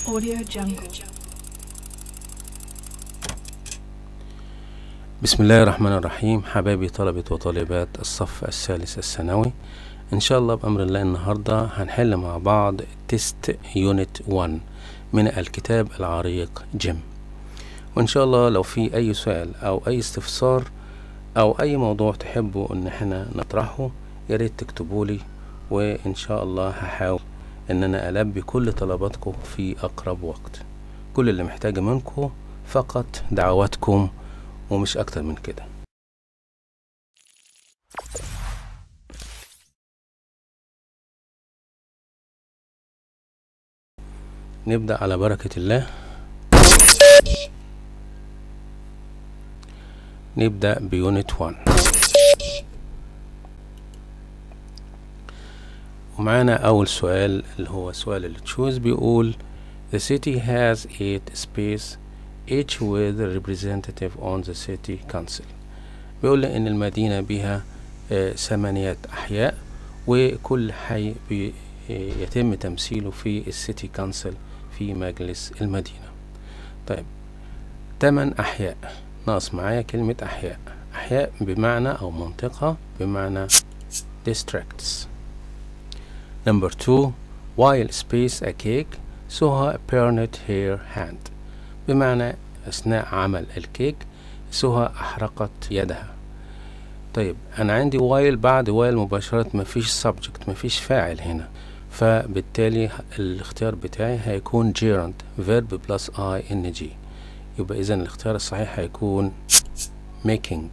Audio Jungle. بسم الله الرحمن الرحيم حبايبي طلبة وطالبات الصف الثالث الثانوي إن شاء الله بأمر الله النهاردة هنحل مع بعض تيست يونت 1 من الكتاب العريق جيم وإن شاء الله لو في أي سؤال أو أي استفسار أو أي موضوع تحبوا إن احنا نطرحه يا ريت تكتبولي وإن شاء الله هحاول إن أنا ألبي كل طلباتكم في أقرب وقت كل اللي محتاجة منكم فقط دعواتكم ومش أكتر من كده نبدأ على بركة الله نبدأ بيونت 1 ومعانا أول سؤال اللي هو سؤال اللي تشوز بيقول The city has eight space each with a representative on the city council بيقول لي إن المدينة بها آه، ثمانية أحياء وكل حي بي آه، يتم تمثيله في السيتي كونسل في مجلس المدينة طيب تمن أحياء ناقص معايا كلمة أحياء أحياء بمعنى أو منطقة بمعنى districts number two while space a cake سهى burned her hand بمعنى أثناء عمل الكيك سهى أحرقت يدها طيب أنا عندي وايل بعد وايل مباشرة مفيش subject مفيش فاعل هنا فبالتالي الاختيار بتاعي هيكون gerund verb plus ing يبقى إذا الاختيار الصحيح هيكون making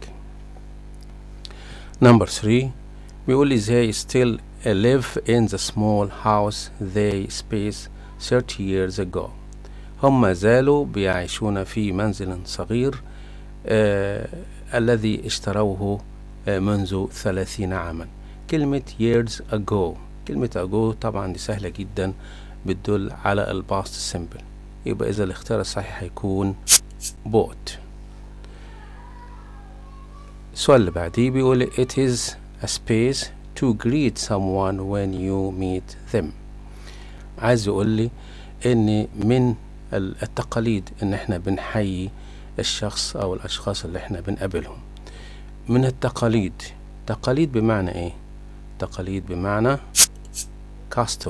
number three بيقول لي they still live in the small house they space 30 years ago هم زالوا بيعيشون في منزل صغير آه الذي اشتروه آه منذ ثلاثين عاما كلمة years ago كلمة ago طبعا دي سهلة جدا بتدل على الباست simple يبقى إذا الاختيار الصحيح هيكون bought السؤال اللي بعديه بيقول it is a space to greet someone when you meet them عايز يقول لي ان من ال- التقاليد ان احنا بنحيي الشخص او الاشخاص اللي احنا بنقابلهم من التقاليد تقاليد بمعنى ايه تقاليد بمعنى custom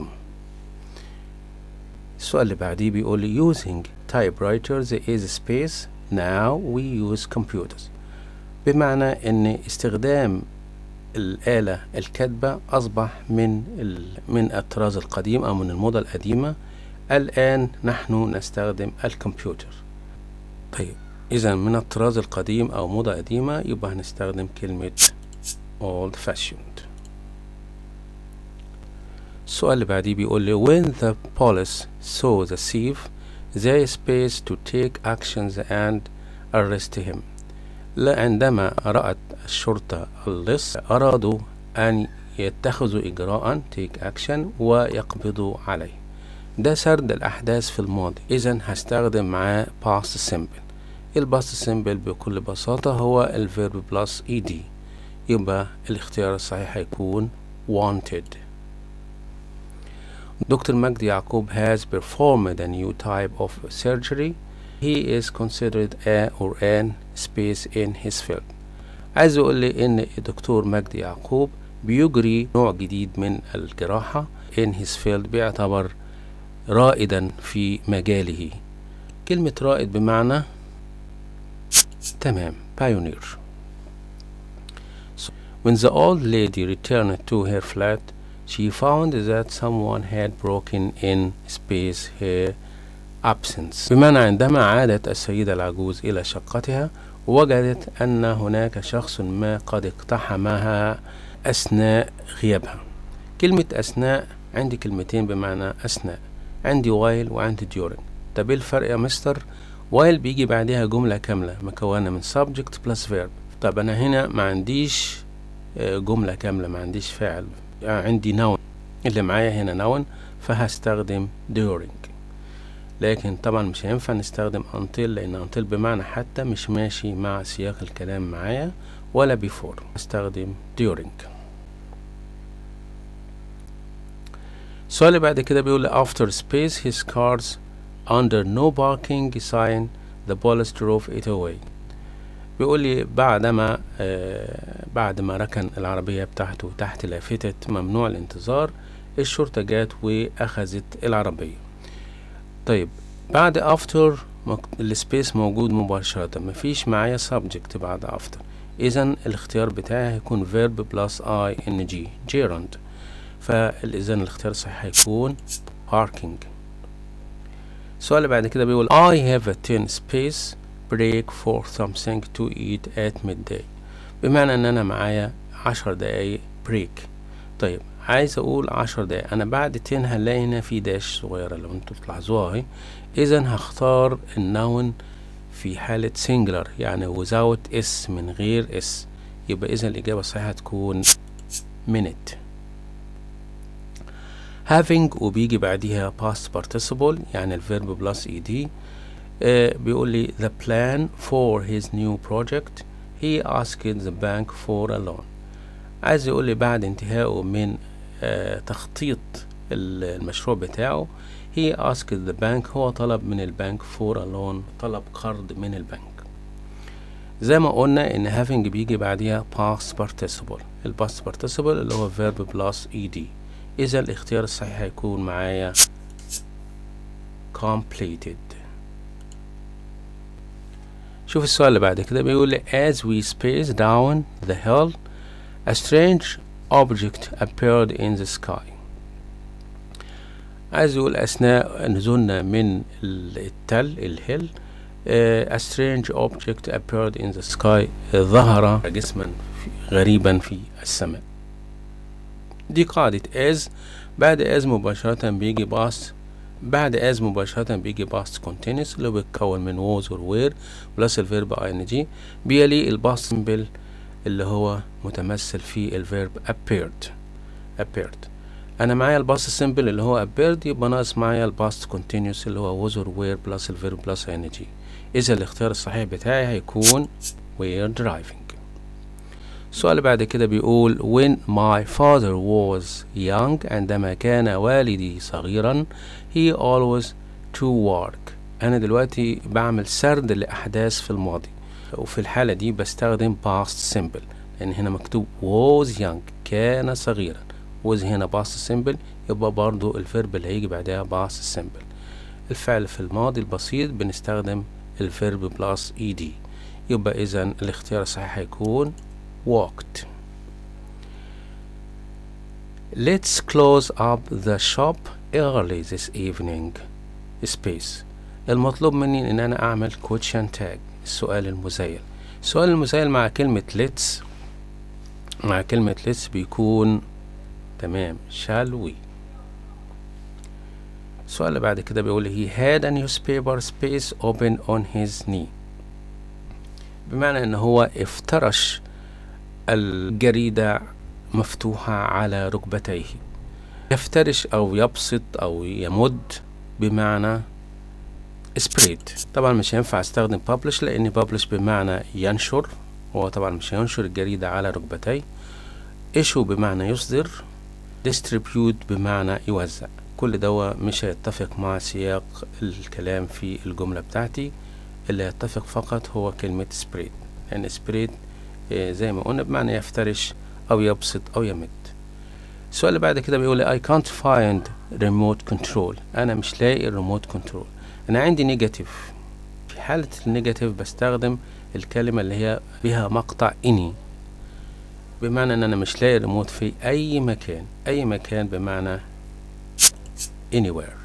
السؤال اللي بعديه بيقول لي using typewriters is space now we use computers بمعنى ان استخدام الآلة الكاتبة أصبح من ال... من الطراز القديم أو من الموضة القديمة الآن نحن نستخدم الكمبيوتر طيب إذا من الطراز القديم أو موضة قديمة يبقى هنستخدم كلمة old fashioned السؤال اللي بعديه بيقول لي when the police saw the thief they spaced to take actions and arrest him لا عندما رأت الشرطة اللص أرادوا أن يتخذوا إجراء take action ويقبضوا عليه ده سرد الأحداث في الماضي إذا هستخدم معاه past simple الباست simple بكل بساطة هو الفيرب بلس ed يبقى الاختيار الصحيح هيكون wanted دكتور مجدي يعقوب has performed a new type of surgery he is considered a or an space in his field عايز يقول لي ان الدكتور مجدي يعقوب بيجري نوع جديد من الجراحة in his field بيعتبر رائدا في مجاله كلمة رائد بمعنى تمام pioneer so, when the old lady returned to her flat she found that someone had broken in space her absence بمعنى عندما عادت السيدة العجوز إلى شقتها وجدت أن هناك شخص ما قد اقتحمها أثناء غيابها كلمة أثناء عندي كلمتين بمعنى أثناء عندي while وعندي during طب ايه الفرق يا مستر while بيجي بعدها جملة كاملة مكونة من subject plus verb طب أنا هنا ما عنديش آه، جملة كاملة ما عنديش فعل يعني عندي noun اللي معايا هنا noun فهستخدم during لكن طبعا مش هينفع نستخدم until لأن until بمعنى حتى مش ماشي مع سياق الكلام معايا ولا before استخدم during السؤال اللي بعد كده بيقول after space his cars under no parking sign the police drove it away بيقول لي بعدما آه بعد ما ركن العربية بتاعته تحت لافتة ممنوع الانتظار الشرطة جات وأخذت العربية طيب بعد after السبيس موجود مباشرة مفيش معايا subject بعد after إذا الاختيار بتاعي هيكون verb plus I N G gerund فإذا الاختيار الصحيح هيكون parking السؤال اللي بعد كده بيقول I have a 10 space break for something to eat at midday بمعنى ان انا معايا عشر دقايق بريك طيب عايز اقول عشر دقايق انا بعد 10 هنلاقي هنا في داش صغيرة لو انتوا تلاحظوها اهي اذا هختار النون في حالة singular يعني without s من غير s يبقى اذا الاجابة الصحيحة تكون minute having وبيجي بعديها past participle يعني الفيرب بلس ed uh, بيقول لي the plan for his new project he asked the bank for a loan عايز يقول لي بعد انتهائه من uh, تخطيط المشروع بتاعه he asked the bank هو طلب من البنك for a loan طلب قرض من البنك زي ما قلنا ان having بيجي بعديها past participle ال past participle اللي هو verb plus ed اذا الاختيار الصحيح هيكون معايا completed شوف السؤال اللي بعد كده بيقول لي as we spaced down the hill a strange object appeared in the sky عايز يقول أثناء نزولنا من التل الهيل uh, a strange object appeared in the sky uh, ظهر جسما غريبا في السماء دي قاعدة as بعد as مباشرة بيجي باس بعد as مباشرة بيجي past continuous اللي بيتكون من was or were بلس الفيرب ing بيلي الباست سمبل اللي هو متمثل في الفيرب appeared appeared انا معايا الباست سمبل اللي هو appeared يبقى ناقص معايا الباست continuous اللي هو was or were بلس الفيرب بلس ing اذا الاختيار الصحيح بتاعي هيكون were driving السؤال اللي بعد كده بيقول when my father was young عندما كان والدي صغيرا he always to work أنا دلوقتي بعمل سرد لأحداث في الماضي وفي الحالة دي بستخدم past simple لأن هنا مكتوب was young كان صغيرا was هنا past simple يبقى برضو الفيرب اللي هيجي بعدها past simple الفعل في الماضي البسيط بنستخدم الفيرب plus ed يبقى إذا الاختيار الصحيح هيكون walked. Let's close up the shop early this evening. Space. المطلوب مني ان انا اعمل question tag السؤال المزيل السؤال المزيل مع كلمة let's مع كلمة let's بيكون تمام shall we السؤال اللي بعد كده بيقول he had a newspaper space open on his knee بمعنى ان هو افترش الجريدة مفتوحة على ركبتيه يفترش أو يبسط أو يمد بمعنى spread طبعا مش هينفع استخدم publish لأن publish بمعنى ينشر هو طبعا مش هينشر الجريدة على ركبتيه issue بمعنى يصدر distribute بمعنى يوزع كل دوا مش هيتفق مع سياق الكلام في الجملة بتاعتي اللي هيتفق فقط هو كلمة spread لأن spread زي ما قلنا بمعنى يفترش أو يبسط أو يمد السؤال اللي بعد كده بيقول I can't find remote control أنا مش لاقي الريموت كنترول أنا عندي نيجاتيف في حالة النيجاتيف بستخدم الكلمة اللي هي بها مقطع إني بمعنى إن أنا مش لاقي الريموت في أي مكان أي مكان بمعنى anywhere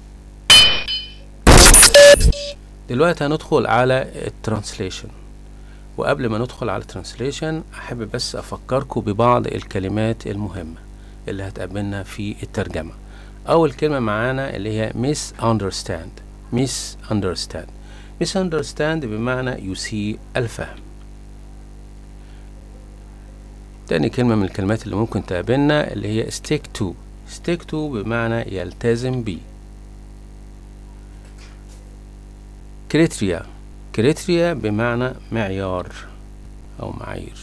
دلوقتي هندخل على الترانسليشن وقبل ما ندخل على الترانسليشن احب بس افكركم ببعض الكلمات المهمة اللي هتقابلنا في الترجمة اول كلمة معانا اللي هي misunderstand misunderstand misunderstand بمعنى يسيء الفهم تاني كلمة من الكلمات اللي ممكن تقابلنا اللي هي stick to stick to بمعنى يلتزم بيه كريتريا كريتريا بمعنى معيار أو معايير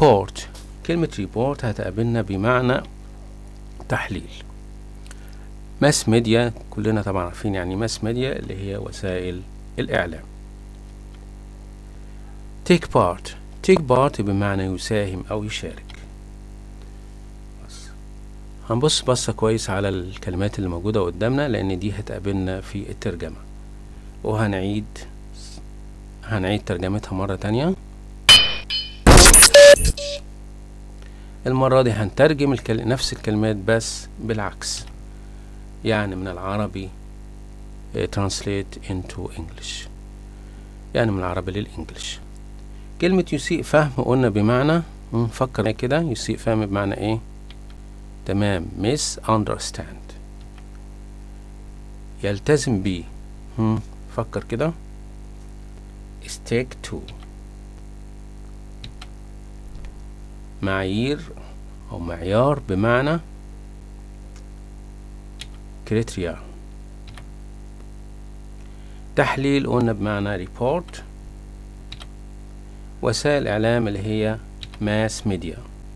ريبورت كلمة ريبورت هتقابلنا بمعنى تحليل ماس ميديا كلنا طبعا عارفين يعني ماس ميديا اللي هي وسائل الإعلام take part take part بمعنى يساهم أو يشارك بس. هنبص بصة كويس على الكلمات اللي موجودة قدامنا لأن دي هتقابلنا في الترجمة وهنعيد هنعيد ترجمتها مرة تانية المرة دي هنترجم الكل... نفس الكلمات بس بالعكس يعني من العربي uh, translate into English يعني من العربي للإنجليش كلمة يسيء فهم قلنا بمعنى نفكر كده يسيء فهم بمعنى ايه تمام misunderstand يلتزم بيه فكر كده stick to معايير أو معيار بمعنى كريتريا تحليل قلنا بمعنى ريبورت وسائل إعلام اللي هي ماس ميديا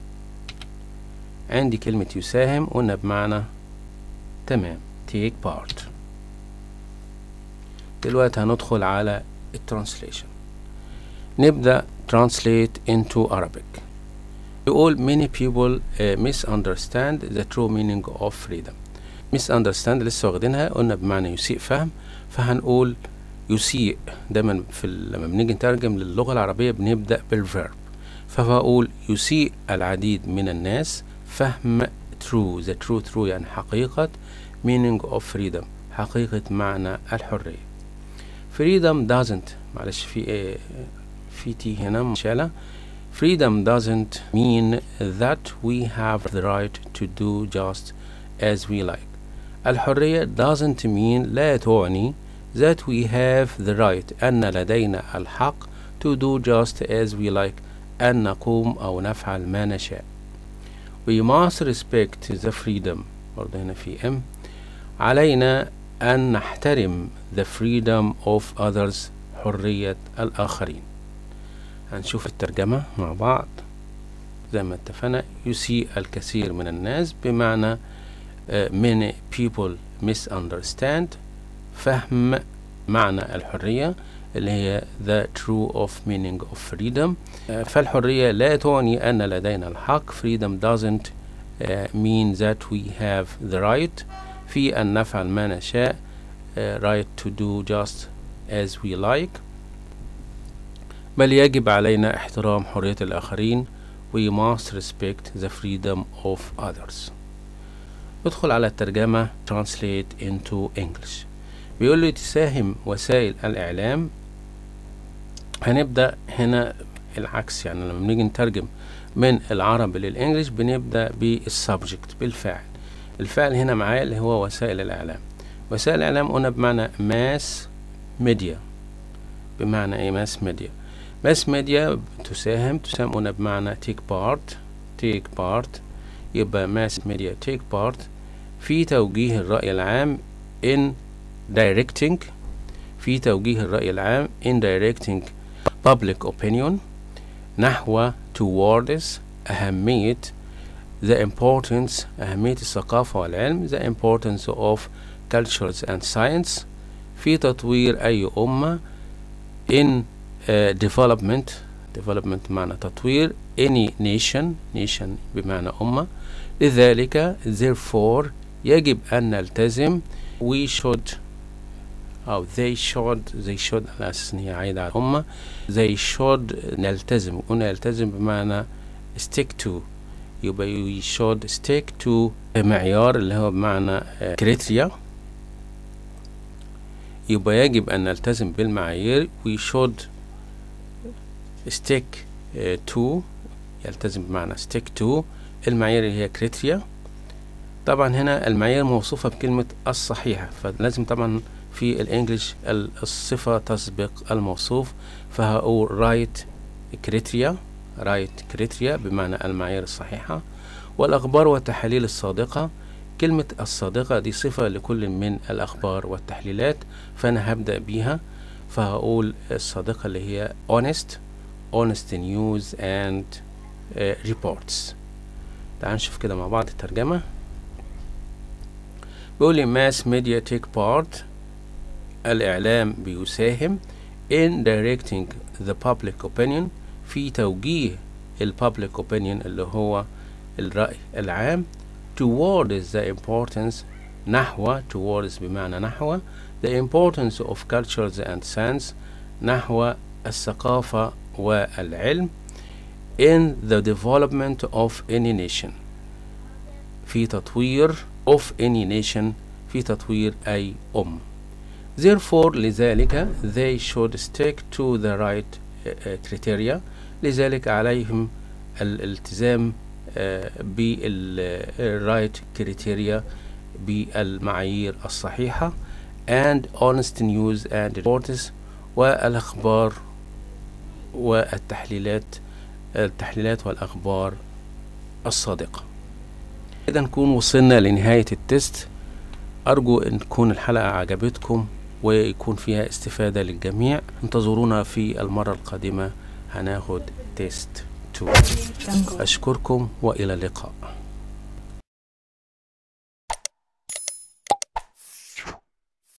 عندي كلمة يساهم قلنا بمعنى تمام take part دلوقتي هندخل على الترانسليشن نبدأ translate into Arabic يقول many people uh, misunderstand the true meaning of freedom misunderstand لسه واخدينها قلنا بمعنى يسيء فهم فهنقول يسيء دايما في لما بنيجي نترجم للغة العربية بنبدأ بالفيرب فبقول يسيء العديد من الناس فهم true the true true يعني حقيقة meaning of freedom حقيقة معنى الحرية freedom doesn't معلش في ايه في تي هنا مشالة freedom doesn't mean that we have the right to do just as we like الحرية doesn't mean لا تعني that we have the right أن لدينا الحق to do just as we like أن نقوم أو نفعل ما نشاء we must respect the freedom برضه هنا في M علينا أن نحترم the freedom of others حرية الآخرين هنشوف الترجمة مع بعض زي ما اتفقنا يسيء الكثير من الناس بمعنى uh, many people misunderstand فهم معنى الحرية اللي هي the true of meaning of freedom uh, فالحرية لا تعني أن لدينا الحق freedom doesn't uh, mean that we have the right في أن نفعل ما نشاء uh, right to do just as we like بل يجب علينا احترام حرية الآخرين we must respect the freedom of others ادخل على الترجمة translate into English بيقول لي تساهم وسائل الإعلام هنبدأ هنا العكس يعني لما بنيجي نترجم من العربي للإنجليش بنبدأ بالسبجكت بالفاعل الفعل هنا معايا اللي هو وسائل الإعلام وسائل الإعلام قلنا بمعنى ماس ميديا بمعنى إيه ماس ميديا ماس ميديا تساهم تساهم قلنا بمعنى take part take part يبقى ماس ميديا take part في توجيه الرأي العام in directing في توجيه الرأي العام in directing public opinion نحو towards أهمية the importance أهمية الثقافة والعلم the importance of cultures and science في تطوير أي أمة in uh, development development معنى تطوير any nation nation بمعنى أمة لذلك therefore يجب أن نلتزم we should أو they should they should على أساس إن هي عايدة على الأمة they should نلتزم قلنا يلتزم بمعنى stick to يبقى we should stick to معيار اللي هو بمعنى كريتريا يبقى يجب أن نلتزم بالمعايير we should stick uh, to يلتزم بمعنى stick to المعايير اللي هي كريتريا طبعا هنا المعايير موصوفة بكلمة الصحيحة فلازم طبعا في الانجليش الصفة تسبق الموصوف فهقول right criteria right criteria بمعنى المعايير الصحيحة والأخبار والتحاليل الصادقة كلمة الصادقة دي صفة لكل من الأخبار والتحليلات فأنا هبدأ بيها فهقول الصادقة اللي هي honest honest news and uh, reports تعال نشوف كده مع بعض الترجمة بيقول لي mass media take part الإعلام بيساهم in directing the public opinion في توجيه ال public opinion اللي هو الرأي العام towards the importance نحو towards بمعنى نحو the importance of cultures and science نحو الثقافة والعلم in the development of any nation في تطوير of any nation في تطوير أي أم therefore لذلك they should stick to the right uh, uh, criteria لذلك عليهم الالتزام uh, بالرايت كريتيريا بالمعايير الصحيحة and honest news and reports والأخبار والتحليلات التحليلات والأخبار الصادقة كده نكون وصلنا لنهاية التست أرجو أن تكون الحلقة عجبتكم ويكون فيها استفادة للجميع انتظرونا في المرة القادمة هناخد تيست 2 أشكركم وإلى اللقاء